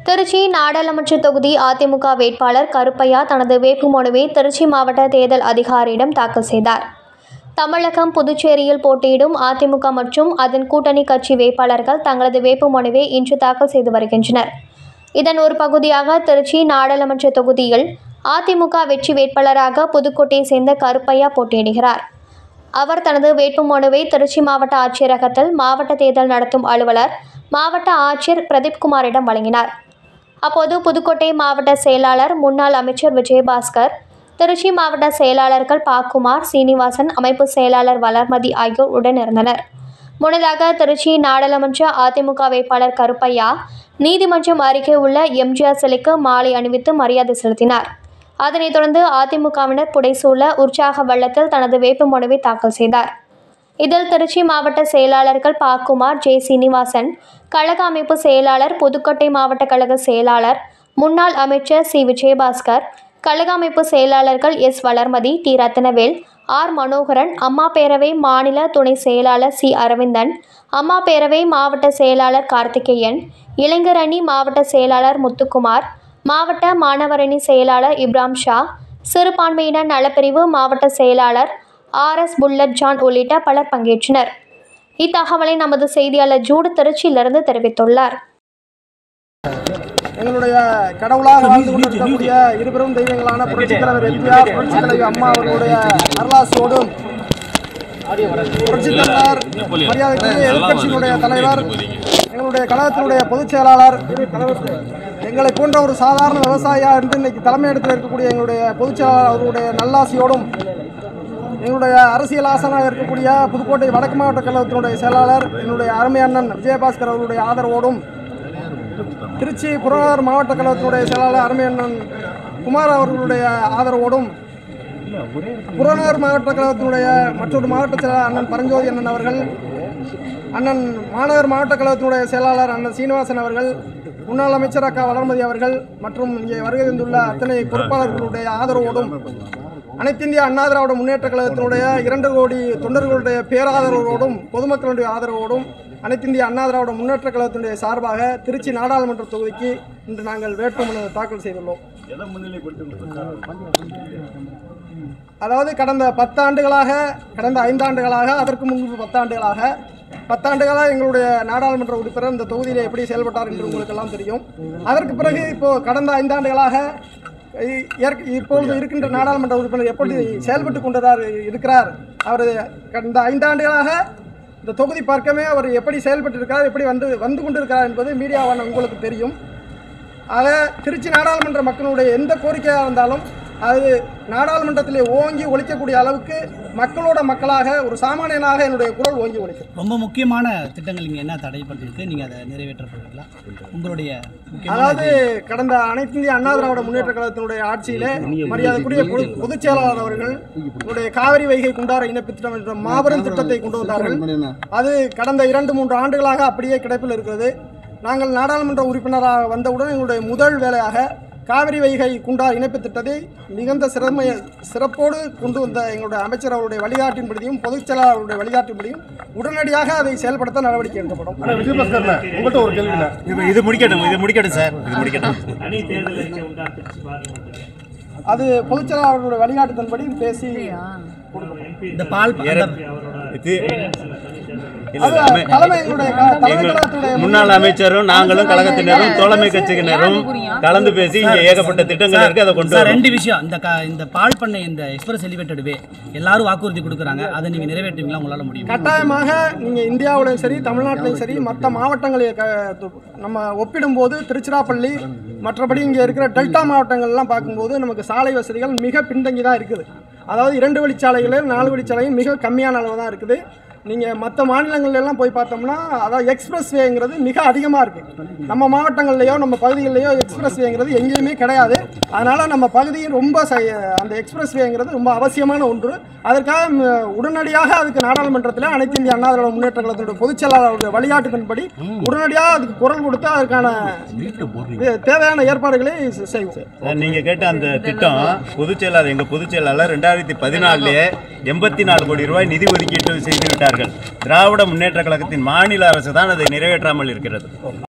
திருச்சி நாடாளுமன்ற தொகுதி அதிமுக வேட்பாளர் கருப்பையா தனது வேட்புமனுவை திருச்சி மாவட்ட தேர்தல் அதிகாரியிடம் தாக்கல் செய்தார் தமிழகம் புதுச்சேரியில் போட்டியிடும் அதிமுக மற்றும் அதன் கூட்டணி கட்சி வேட்பாளர்கள் தங்களது வேட்புமனுவை இன்று தாக்கல் செய்து வருகின்றனர் இதன் ஒரு பகுதியாக திருச்சி நாடாளுமன்ற தொகுதியில் அதிமுக வெற்றி வேட்பாளராக புதுக்கோட்டையை சேர்ந்த கருப்பையா போட்டியிடுகிறார் அவர் தனது வேட்புமனுவை திருச்சி மாவட்ட ஆட்சியரகத்தில் மாவட்ட தேர்தல் நடத்தும் அலுவலர் மாவட்ட ஆட்சியர் பிரதீப் குமாரிடம் வழங்கினார் அப்போது புதுக்கோட்டை மாவட்ட செயலாளர் முன்னாள் அமைச்சர் விஜயபாஸ்கர் திருச்சி மாவட்ட செயலாளர்கள் பாக்குமார் சீனிவாசன் அமைப்பு செயலாளர் வளர்மதி ஆகியோர் உடனிருந்தனர் முன்னதாக திருச்சி நாடாளுமன்ற அதிமுக வேட்பாளர் கருப்பையா நீதிமன்றம் அருகே உள்ள எம்ஜிஆர் சிலைக்கு மாலை அணிவித்து மரியாதை செலுத்தினார் அதனைத் தொடர்ந்து அதிமுகவினர் புடைசூழ உற்சாக வெள்ளத்தில் தனது வேட்புமனுவை தாக்கல் செய்தார் இதில் திருச்சி மாவட்ட செயலாளர்கள் பாக்குமார் ஜே சீனிவாசன் கழக அமைப்பு செயலாளர் புதுக்கோட்டை மாவட்ட கழக செயலாளர் முன்னாள் அமைச்சர் சி விஜயபாஸ்கர் கழக அமைப்பு செயலாளர்கள் S Valarmathi T Rathnavel R Manoharan அம்மா பேரவை மாநில துணை செயலாளர் சி அரவிந்தன் அம்மா பேரவை மாவட்ட செயலாளர் கார்த்திகேயன் இளைஞர் அணி மாவட்ட செயலாளர் முத்துக்குமார் மாவட்ட மாணவரணி செயலாளர் இப்ராம் ஷா சிறுபான்மையினர் நலப்பிரிவு மாவட்ட செயலாளர் ஆர் எஸ் புல்லட் ஜான் உள்ளிட்ட பலர் பங்கேற்றனர் இத்தகவலை நமது செய்தியாளர் ஜூடு திருச்சியிலிருந்து தெரிவித்துள்ளார் எங்களுடைய கடவுளாக வாழ்ந்து கொண்டிருக்கக்கூடிய இருபெரும் தெய்வங்களான புரட்சித் தலைவர் எம்ஜிஆர் புரட்சித் தலைவி அம்மா அவர்களுடைய அருளாசியோடும் புரட்சித் தலைவர் மரியாதைக்குரிய எதிர்க்கட்சியினுடைய தலைவர் எங்களுடைய கழகத்தினுடைய பொதுச் செயலாளர் எங்களை போன்ற ஒரு சாதாரண விவசாயியா இருந்து இன்னைக்கு தலைமையிடத்தில் இருக்கக்கூடிய எங்களுடைய பொதுச் செயலாளர் அவர்களுடைய நல்லாசியோடும் எங்களுடைய அரசியல் ஆசனாக இருக்கக்கூடிய புதுக்கோட்டை வடக்கு மாவட்ட கழகத்தினுடைய செயலாளர் என்னுடைய அருமை அண்ணன் விஜயபாஸ்கர் அவர்களுடைய ஆதரவோடும் திருச்சி புறநகர் மாவட்ட கழகத்தினுடைய செயலாளர் அருமை அண்ணன் குமார் அவர்களுடைய ஆதரவோடும் புறநகர் மாவட்ட கழகத்தினுடைய மற்றொரு மாவட்ட செயலாளர் அண்ணன் பரஞ்சோதி அண்ணன் அவர்கள் அண்ணன் மாநகர் மாவட்ட கழகத்தினுடைய செயலாளர் அண்ணன் சீனிவாசன் அவர்கள் முன்னாள் அமைச்சர் அக்கா வளர்மதி அவர்கள் மற்றும் இங்கே வருகை தந்துள்ள அத்தனை பொறுப்பாளர்களுடைய ஆதரவோடும் அனைத்திந்திய அண்ணா திராவிட முன்னேற்ற கழகத்தினுடைய இரண்டு கோடி தொண்டர்களுடைய பேராதரவோடும் பொதுமக்களுடைய ஆதரவோடும் அனைத்திந்திய அண்ணா திராவிட முன்னேற்ற கழகத்தினுடைய சார்பாக திருச்சி நாடாளுமன்ற தொகுதிக்கு இன்று நாங்கள் வேட்புமனு தாக்கல் செய்துள்ளோம் அதாவது கடந்த பத்தாண்டுகளாக கடந்த ஐந்தாண்டுகளாக அதற்கு முன்பு பத்தாண்டுகளாக பத்தாண்டுகளாக எங்களுடைய நாடாளுமன்ற உறுப்பினர் இந்த தொகுதியில் எப்படி செயல்பட்டார் என்று உங்களுக்கெல்லாம் தெரியும் அதற்கு பிறகு இப்போ கடந்த ஐந்தாண்டுகளாக இ- ஏற்க- இப்பொழுது இருக்கின்ற நாடாளுமன்ற உறுப்பினர் எப்படி செயல்பட்டு கொண்டிருக்கிறார் இருக்கிறார் அவர் கடந்த ஐந்தாண்டுகளாக இந்த தொகுதி பார்க்கமே அவர் எப்படி செயல்பட்டு இருக்கிறார் எப்படி வந்து வந்து கொண்டிருக்கிறார் என்பது மீடியாவான உங்களுக்கு தெரியும் ஆக திருச்சி நாடாளுமன்ற மக்களுடைய எந்த கோரிக்கையாக இருந்தாலும் அது நாடாளுமன்றத்திலே ஓங்கி ஒழிக்கக்கூடிய அளவுக்கு மக்களோட மக்களாக ஒரு சாமானியனாக என்னுடைய குரல் ஓங்கி ஒழிக்கும் ரொம்ப முக்கியமான திட்டங்கள் இங்கே என்ன தடைப்பட்டிருக்கு நீங்கள் அதை நிறைவேற்றப்படுறீங்களா உங்களுடைய முக்கியமான அதாவது கடந்த அனைத்து இந்திய அண்ணா திராவிட முன்னேற்ற கழகத்தினுடைய ஆட்சியிலே மரியாதைக்குரிய பொது- பொதுச் செயலாளர் அவர்கள் உங்களுடைய காவிரி வைகை குண்டார இணைப்பு திட்டம் என்ற மாபெரும் திட்டத்தை கொண்டு வந்தார்கள் அது கடந்த இரண்டு மூன்று ஆண்டுகளாக அப்படியே கிடப்பில் இருக்கிறது நாங்கள் நாடாளுமன்ற உறுப்பினராக வந்தவுடன் எங்களுடைய முதல் வேலையாக காவிரி வைகை குண்டார் இணைப்பு திட்டத்தை மிகுந்த சிறமை சிறப்போடு கொண்டு வந்த எங்களுடைய அமைச்சர் அவருடைய வழிகாட்டின்படியும் பொதுச் செயலாளர் அவருடைய வழிகாட்டின்படியும் உடனடியாக அதை செயல்படுத்த நடவடிக்கை எடுக்கப்படும் உங்கள்கிட்ட ஒரு கேள்வி இது இது முடிக்கட்டும் இது முடிக்கட்டும் சார் இது முடிக்கட்டும் தனி தேர்தல் அறிக்கை உண்டா திருச்சி பார்லிமெண்ட்டுக்கு அது பொதுச் செயலாளர் அவருடைய வழிகாட்டுதன்படி பேசி இந்த பால் அந்த இது இல்ல, அது இல்ல, அமை- தலைமை எங்களுடைய க- தலைமை எங்கள் கழகத்துடைய முன்னாள் அமைச்சரும் நாங்களும் கழகத்தினரும் தோழமை கட்சியினரும் கலந்து பேசி இங்க ஏகப்பட்ட திட்டங்கள் இருக்கு அதை கொண்டு சார் வரோம் ரெண்டு விஷயம் இந்த க இந்த பால் பண்ணை இந்த எக்ஸ்பிரஸ் எலிவேட்டட் வே எல்லாரும் வாக்குறுதி கொடுக்குறாங்க அதை நீங்கள் நிறைவேற்றுவீங்களா உங்களால் முடியும் கட்டாயமாக நீங்க இந்தியாவிலையும் சரி தமிழ்நாட்டிலையும் சரி மற்ற மாவட்டங்களை க- து- நம்ம ஒப்பிடும்போது திருச்சிராப்பள்ளி மற்றபடி இங்கே இருக்கிற டெல்டா மாவட்டங்கள்லாம் பார்க்கும்போது நமக்கு சாலை வசதிகள் மிக பின்தங்கி தான் இருக்குது அதாவது இரண்டு வழிச்சாலைகளில் நாலு வழிச்சாலையும் மிக கம்மியான அளவு தான் இருக்குது நீங்கள் மற்ற மாநிலங்கள்ல எல்லாம் போய் பார்த்தோம்னா அதாவது எக்ஸ்பிரஸ் வேங்கிறது மிக அதிகமாக இருக்குது நம்ம மாவட்டங்கள்லையோ நம்ம பகுதிகளிலேயோ எக்ஸ்பிரஸ் வேங்கிறது எங்கேயுமே கிடையாது அதனால் நம்ம பகுதியும் ரொம்ப ச- அந்த எக்ஸ்பிரஸ் வேங்கிறது ரொம்ப அவசியமான ஒன்று அதற்காக ம், உடனடியாக அதுக்கு நாடாளுமன்றத்தில் அனைத்து இந்திய அண்ணா திராவிட முன்னேற்ற கழகத்தினுடைய பொதுச் செயலாளருடைய வழிகாட்டுதன்படி உடனடியாக அதுக்கு குரல் கொடுத்து அதற்கான இது தேவையான ஏற்பாடுகளை செ- செய்வோம் சார், நீங்க கேட்ட அந்த திட்டம் பொதுச் செயலாளர் எங்க பொதுச் செயலாளர் ரெண்டாயிரத்தி பதினாலுலயே எண்பத்தி நாலு கோடி ரூபாய் நிதி ஒதுக்கீட்டு செய்து விட்டார்கள் திராவிட முன்னேற்ற கழகத்தின் மாநில அரசு தான் அதை நிறைவேற்றாமல் இருக்கிறது